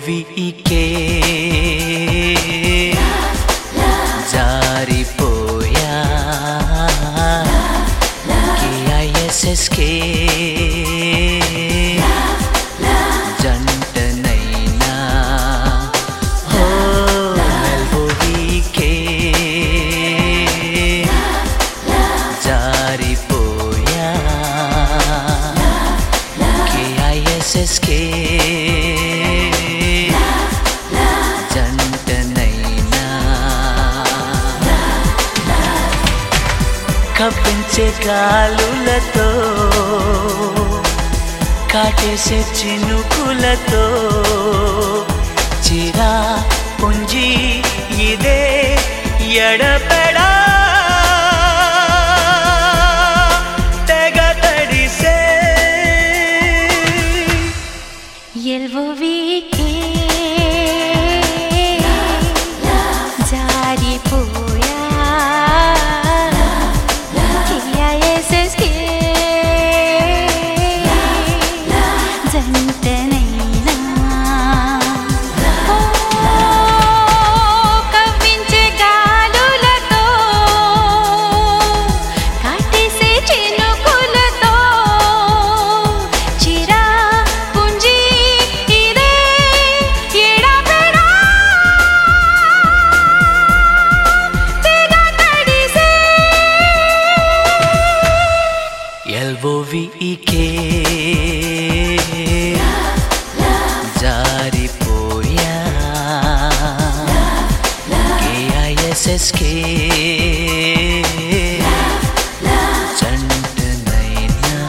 ఎల్ఓవికే జారిపోయా కేఐఎస్ఎస్కే జంటనైనా ఓ ఎల్ఓవికే జారిపోయా కేఐఎస్ఎస్కే జంటనైనా కప్పించే గాలులతో కాటేసే చినుకులతో చిరా పుంజి ఇదే ఎడపెడా తెగ తడిసే ఎల్ఓవికే జారిపోయా కేఐఎస్ఎస్కే జంటనైనా ఓ, కవ్వించే గాలులతో కాటేసే చినుకులతో చిరా పుంజి ఇదే ఎడపెడా తెగ తడిసే ఎల్ఓవికే జారిపోయా కేఐఎస్ఎస్కే జంటనైనా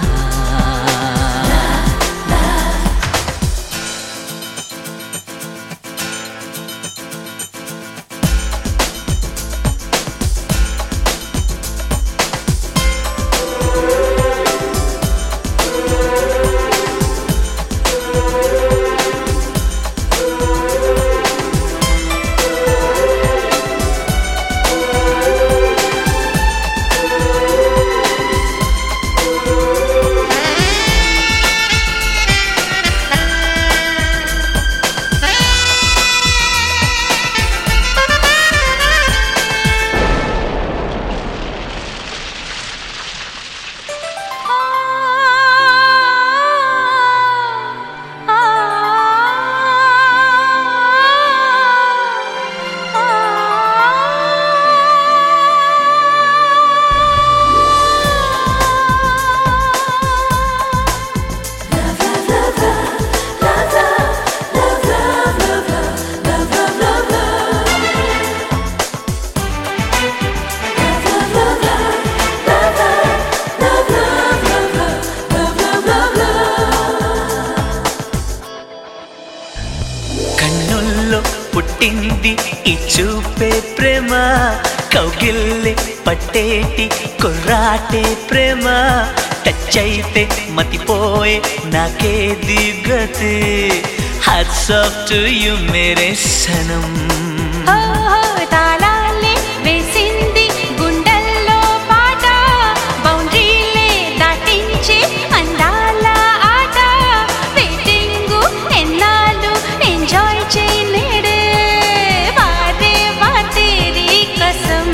కన్నుల్లో పుట్టింది ఈ చూపే ప్రేమ కౌగిల్లి పట్టేటి కుర్రాటే ప్రేమ టచ్ అయితే మతిపోయే నాకే దిగతే హ్యాట్స్ ఆఫ్ టు యు మేరే సనం ఓ తాళాలే వేసింది గుండెల్లో పాట బౌండరీలే దాటించి అందాల ఆట వెయిటింగు ఎన్నాళ్ళు ఎంజాయ్ చేయలేడే వారే వాతేరి కసం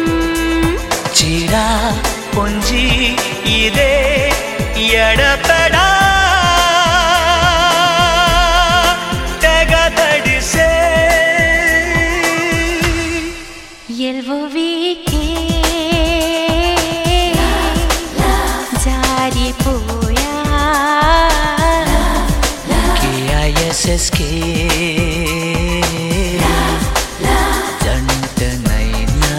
చిరా పొంజి ఇదే ఎడపెడా తెగ తడిసే ఎల్ఓవికే జారిపోయా కేఐఎస్ఎస్కే జంటనైనా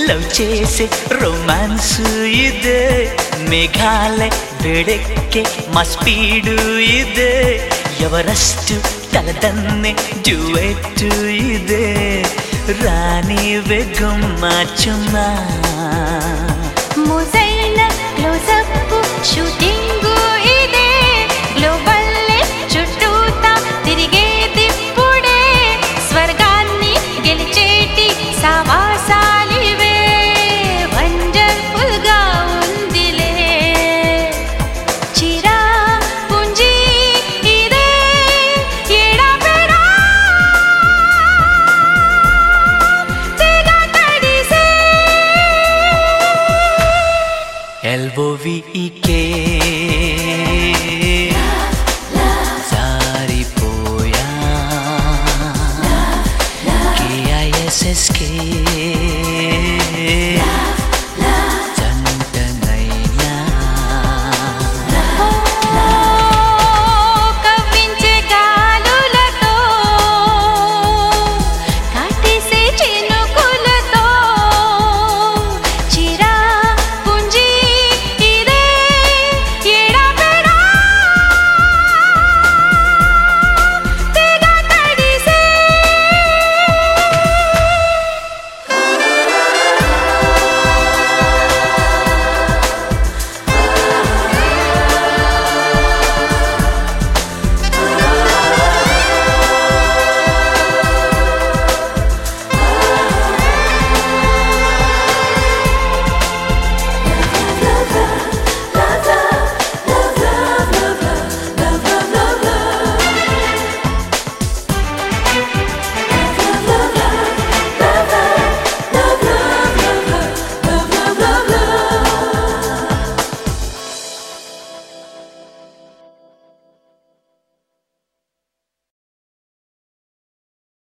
లవ్ చేసే రొమాన్స్ ఇదే మేఘాలే వేడెక్కే మా స్పీడు ఇదే ఎవరస్ట్ తలదన్నే డ్యూయెట్ ఇదే రాణి వేగం మార్చుమా మోజైన క్లోజప్ శృతి